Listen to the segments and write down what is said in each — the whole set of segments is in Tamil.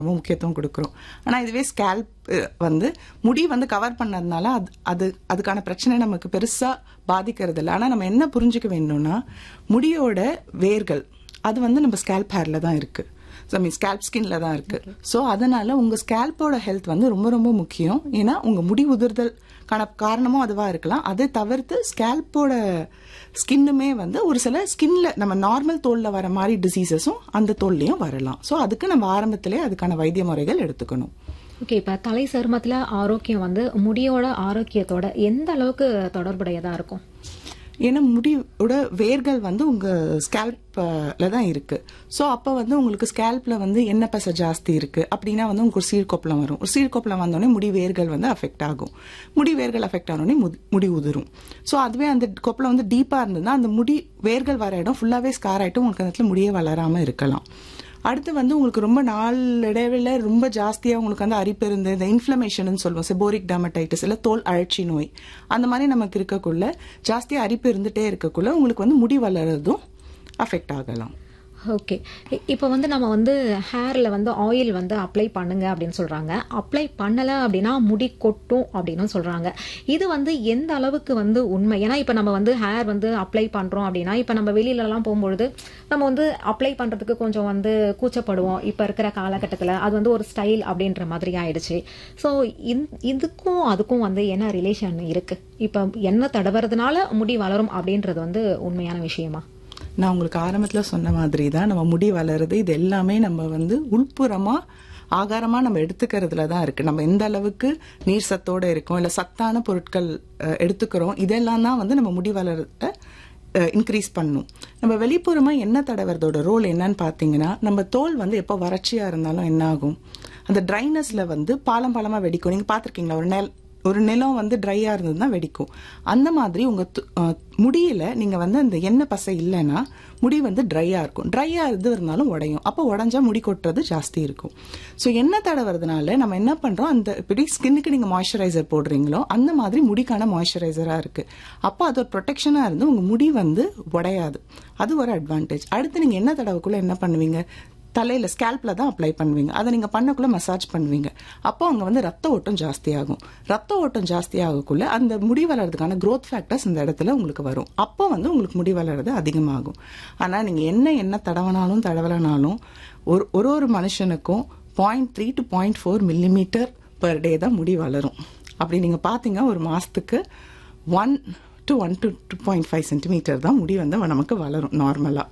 ரொம்ப முக்கியத்துவம் கொடுக்குறோம் ஆனால் இதுவே ஸ்கேல்ப் வந்து முடி வந்து கவர் பண்ணதுனால அது அது அதுக்கான பிரச்சனை நமக்கு பெருசாக பாதிக்கிறது இல்லை ஆனால் நம்ம என்ன புரிஞ்சுக்க வேண்டும்னா முடியோட வேர்கள் அது வந்து நம்ம ஸ்கேல்ப் ஹேரில் தான் இருக்குது ஐ மீன் ஸ்கேல்ப் ஸ்கின்ல தான் இருக்கு ஸோ அதனால உங்க ஸ்கேல்போட ஹெல்த் வந்து ரொம்ப ரொம்ப முக்கியம் ஏன்னா உங்க முடி உதிர்தல் கான காரணமும் அதுவா இருக்கலாம் அதை தவிர்த்து ஸ்கேல்போட ஸ்கின்னுமே வந்து ஒரு சில ஸ்கின்ல நம்ம நார்மல் தோல்ல வர மாதிரி டிசீசஸும் அந்த தோல்லையும் வரலாம் ஸோ அதுக்கு நம்ம ஆரம்பத்திலே அதுக்கான வைத்திய முறைகள் எடுத்துக்கணும் ஓகே இப்ப தலை சருமத்துல ஆரோக்கியம் வந்து முடியோட ஆரோக்கியத்தோட எந்த அளவுக்கு தொடர்புடையதா இருக்கும் ஏன்னா முடியோட வேர்கள் வந்து உங்க ஸ்கேல்ப்ல தான் இருக்கு ஸோ அப்போ வந்து உங்களுக்கு ஸ்கேல்ப்ல வந்து எண்ணெய் பசை ஜாஸ்தி இருக்கு அப்படின்னா வந்து உங்களுக்கு ஒரு சீர்கொப்பளம் வரும் ஒரு சீர்கொப்பளம் வந்தோடனே முடி வேர்கள் வந்து அஃபெக்ட் ஆகும் முடி வேர்கள் அஃபெக்ட் ஆனோடனே முடி உதிரும் ஸோ அதுவே அந்த கொப்பளம் வந்து டீப்பா இருந்ததுன்னா அந்த முடி வேர்கள் வர இடம் ஃபுல்லாவே ஸ்கார் ஆயிட்டு உங்களுக்கு அந்த இடத்துல முடியே வளராம இருக்கலாம் அடுத்து வந்து உங்களுக்கு ரொம்ப நாள் இடைவெளியில ரொம்ப ஜாஸ்தியா உங்களுக்கு வந்து அரிப்பு இருந்து இந்த இன்ஃபிளமேஷன் சொல்லுவோம் செபோரிக் டெமடைட்டிஸ் இல்ல தோல் அழற்சி நோய் அந்த மாதிரி நமக்கு இருக்கக்குள்ள ஜாஸ்தியா அரிப்பு இருந்துட்டே இருக்கக்குள்ள உங்களுக்கு வந்து முடி வளர்றதும் அஃபெக்ட் ஆகலாம் ஓகே இப்போ வந்து நம்ம வந்து ஹேர்ல வந்து ஆயில் வந்து அப்ளை பண்ணுங்க அப்படின்னு சொல்றாங்க அப்ளை பண்ணல அப்படின்னா முடி கொட்டும் அப்படின்னு சொல்றாங்க இது வந்து எந்த அளவுக்கு வந்து உண்மை ஏன்னா இப்போ நம்ம வந்து ஹேர் வந்து அப்ளை பண்றோம் அப்படின்னா இப்போ நம்ம வெளியில எல்லாம் போகும்பொழுது நம்ம வந்து அப்ளை பண்றதுக்கு கொஞ்சம் வந்து கூச்சப்படுவோம் இப்போ இருக்கிற காலகட்டத்தில் அது வந்து ஒரு ஸ்டைல் அப்படின்ற மாதிரி ஆயிடுச்சு ஸோ இதுக்கும் அதுக்கும் வந்து என்ன ரிலேஷன் இருக்கு இப்போ என்ன தடவுறதுனால முடி வளரும் அப்படின்றது வந்து உண்மையான விஷயமா நான் உங்களுக்கு ஆரம்பத்தில் சொன்ன மாதிரி தான் நம்ம முடி வளருது இது எல்லாமே நம்ம வந்து உள்புறமா ஆகாரமா நம்ம எடுத்துக்கிறதுல தான் இருக்கு நம்ம எந்த அளவுக்கு நீர் சத்தோட இருக்கோம் இல்ல சத்தான பொருட்கள் எடுத்துக்கிறோம் இதெல்லாம் தான் வந்து நம்ம முடி வளரத்தை இன்க்ரீஸ் பண்ணும் நம்ம வெளிப்புறமா என்ன தடவுறதோட ரோல் என்னன்னு பாத்தீங்கன்னா நம்ம தோல் வந்து எப்போ வறட்சியா இருந்தாலும் என்ன ஆகும் அந்த ட்ரைனஸ்ல வந்து பாலம் பாலமா வெடிக்கும் நீங்க பாத்திருக்கீங்களா ஒரு நெல் ஒரு நிலம் வந்து ட்ரையா இருந்ததுன்னா வெடிக்கும் அந்த மாதிரி உங்க முடியில நீங்க வந்து அந்த எண்ணெய் பசை இல்லைன்னா முடி வந்து ட்ரையா இருக்கும் ட்ரையா இது இருந்தாலும் உடையும் அப்போ உடஞ்சா முடி கொட்டுறது ஜாஸ்தி இருக்கும் ஸோ எண்ணெய் தடவுறதுனால நம்ம என்ன பண்றோம் அந்த இப்படி ஸ்கின்னுக்கு நீங்க மாய்ஸ்சரைசர் போடுறீங்களோ அந்த மாதிரி முடிக்கான மாய்ஸ்சரைசரா இருக்கு அப்போ அது ஒரு ப்ரொடெக்ஷனா இருந்து உங்க முடி வந்து உடையாது அது ஒரு அட்வான்டேஜ் அடுத்து நீங்க என்ன தடவுக்குள்ள என்ன பண்ணுவீங்க தலையில ஸ்கேல்ப்ல தான் அப்ளை பண்ணுவீங்க அதை நீங்க பண்ணக்குள்ள மசாஜ் பண்ணுவீங்க அப்போ அங்க வந்து ரத்த ஓட்டம் ஜாஸ்தி ஆகும் ரத்த ஓட்டம் ஜாஸ்தி ஆகக்குள்ள அந்த முடி வளர்றதுக்கான க்ரோத் ஃபேக்டர்ஸ் இந்த இடத்துல உங்களுக்கு வரும் அப்போ வந்து உங்களுக்கு முடி வளர்றது அதிகமாகும் ஆனா நீங்க என்ன என்ன தடவனாலும் தடவலனாலும் ஒரு ஒரு ஒரு மனுஷனுக்கும் point three to point four millimetre per day தான் முடி வளரும் அப்படி நீங்க பாத்தீங்க ஒரு மாசத்துக்கு one to one to two point five centimetre தான் முடி வந்து நமக்கு வளரும் நார்மலா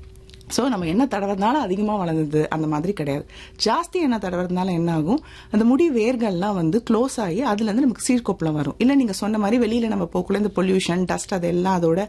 ஸோ நம்ம என்ன தடவுறதுனால அதிகமாக வளர்ந்தது அந்த மாதிரி கிடையாது ஜாஸ்தி என்ன தடவுறதுனால என்ன ஆகும் அந்த முடி வேர்கள்லாம் வந்து க்ளோஸ் ஆகி அதுலேருந்து நமக்கு சீர்கொப்பளம் வரும் இல்லை நீங்கள் சொன்ன மாதிரி வெளியில் நம்ம போக்குள்ள இந்த பொல்யூஷன் டஸ்ட் அது எல்லாம் அதோட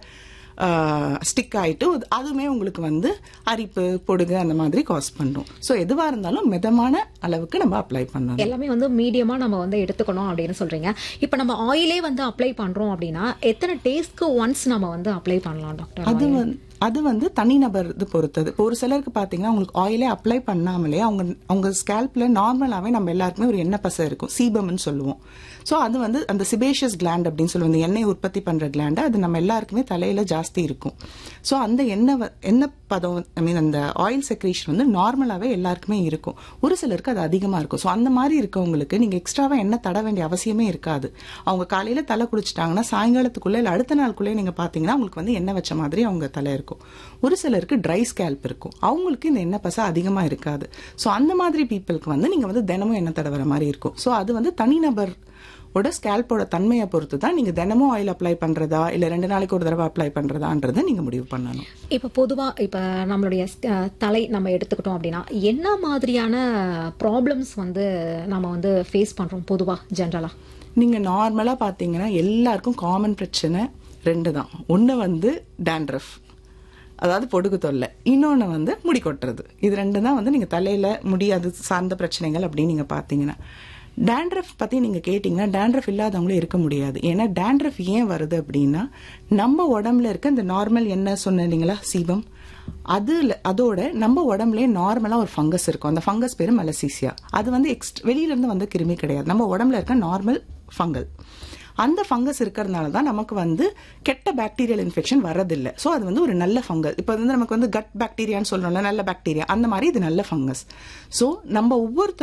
ஸ்டிக் ஆயிட்டு அதுவுமே உங்களுக்கு வந்து அரிப்பு பொடுகு அந்த மாதிரி காஸ் பண்ணும் ஸோ எதுவாக இருந்தாலும் மிதமான அளவுக்கு நம்ம அப்ளை பண்ணணும் எல்லாமே வந்து மீடியமா நம்ம வந்து எடுத்துக்கணும் அப்படின்னு சொல்றீங்க இப்போ நம்ம ஆயிலே வந்து அப்ளை பண்றோம் அப்படின்னா எத்தனை டேஸ்க்கு ஒன்ஸ் நம்ம வந்து அப்ளை பண்ணலாம் டாக்டர் அது வந்து அது வந்து தனிநபர் இது பொறுத்தது இப்போ ஒரு சிலருக்கு பாத்தீங்கன்னா உங்களுக்கு ஆயிலே அப்ளை பண்ணாமலே அவங்க அவங்க ஸ்கேல்ப்ல நார்மலாவே நம்ம எல்லாருக்குமே ஒரு எண்ணெய் பசை இருக்கும் சீபம்னு சொல்லுவோம் ஸோ அது வந்து அந்த சிபேஷியஸ் கிளாண்ட் அப்படின்னு சொல்லுவோம் இந்த எண்ணெய் உற்பத்தி பண்ற கிளாண்ட் அது நம்ம எல்லாருக்குமே தலையில ஜாஸ்தி இருக்கும் ஸோ அந்த எண்ணெய் எண்ணெய் பதம் ஐ மீன் அந்த ஆயில் செக்ரேஷன் வந்து நார்மலாவே எல்லாருக்குமே இருக்கும் ஒரு சிலருக்கு அது அதிகமா இருக்கும் ஸோ அந்த மாதிரி இருக்கவங்களுக்கு நீங்க எக்ஸ்ட்ராவா எண்ணெய் தட வேண்டிய அவசியமே இருக்காது அவங்க காலையில தலை குளிச்சிட்டாங்கன்னா சாயங்காலத்துக்குள்ள இல்ல அடுத்த நாளுக்குள்ளே நீங்க பாத்தீங்கன்னா உங்களுக்கு வந்து எண்ணெய் வச்ச மாதிரி அவங்க தலை இருக்கும் ஒரு சிலருக்கு ட்ரை ஸ்கேல்ப் இருக்கும் அவங்களுக்கு இந்த எண்ணெய் பசை அதிகமா இருக்காது ஸோ அந்த மாதிரி பீப்புளுக்கு வந்து நீங்க வந்து தினமும் எண்ணெய் தடவர மாதிரி இருக்கும் ஸோ அது வந்து தனிநபர் ஓட ஸ்கேல்போட தன்மையை பொறுத்து தான் நீங்க தினமும் ஆயில் அப்ளை பண்றதா இல்ல ரெண்டு நாளைக்கு ஒரு தடவை அப்ளை பண்றதான்றதை நீங்க முடிவு பண்ணணும் இப்ப பொதுவா இப்ப நம்மளுடைய தலை நம்ம எடுத்துக்கிட்டோம் அப்படின்னா என்ன மாதிரியான ப்ராப்ளம்ஸ் வந்து நம்ம வந்து ஃபேஸ் பண்றோம் பொதுவா ஜென்ரலா நீங்க நார்மலா பாத்தீங்கன்னா எல்லாருக்கும் காமன் பிரச்சனை ரெண்டு தான் ஒன்னு வந்து டேண்ட்ரஃப் அதாவது பொடுகு தொல்லை இன்னொன்று வந்து முடி கொட்டுறது இது ரெண்டு தான் வந்து நீங்கள் தலையில் முடி அது சார்ந்த பிரச்சனைகள் அப்படின்னு நீங்கள் பார்த்தீங்கன்னா டேண்ட்ரஃப் பற்றி நீங்கள் கேட்டிங்கன்னா டேண்ட்ரஃப் இல்லாதவங்களும் இருக்க முடியாது ஏன்னா டேண்ட்ரஃப் ஏன் வருது அப்படின்னா நம்ம உடம்புல இருக்க இந்த நார்மல் என்ன சொன்னீங்களா சீபம் அது அதோட நம்ம உடம்புலயே நார்மலா ஒரு ஃபங்கஸ் இருக்கும் அந்த ஃபங்கஸ் பேரு மெலசீசியா அது வந்து எக்ஸ்ட் வெளியில இருந்து வந்த கிருமி கிடையாது நம்ம உடம்புல இருக்க நார்மல் ஃபங்கல் அந்த ஃபங்கஸ் இருக்கிறதுனால தான் நமக்கு வந்து கெட்ட பாக்டீரியல் இன்ஃபெக்ஷன் வரதில்லை ஸோ அது வந்து ஒரு நல்ல ஃபங்கஸ் இப்போ வந்து நமக்கு வந்து கட் பாக்டீரியான்னு சொல்றோம்ல நல்ல பாக்டீரியா அந்த மாதிரி இது நல்ல ஃபங்கஸ் ஸோ நம்ம ஒவ்வொரு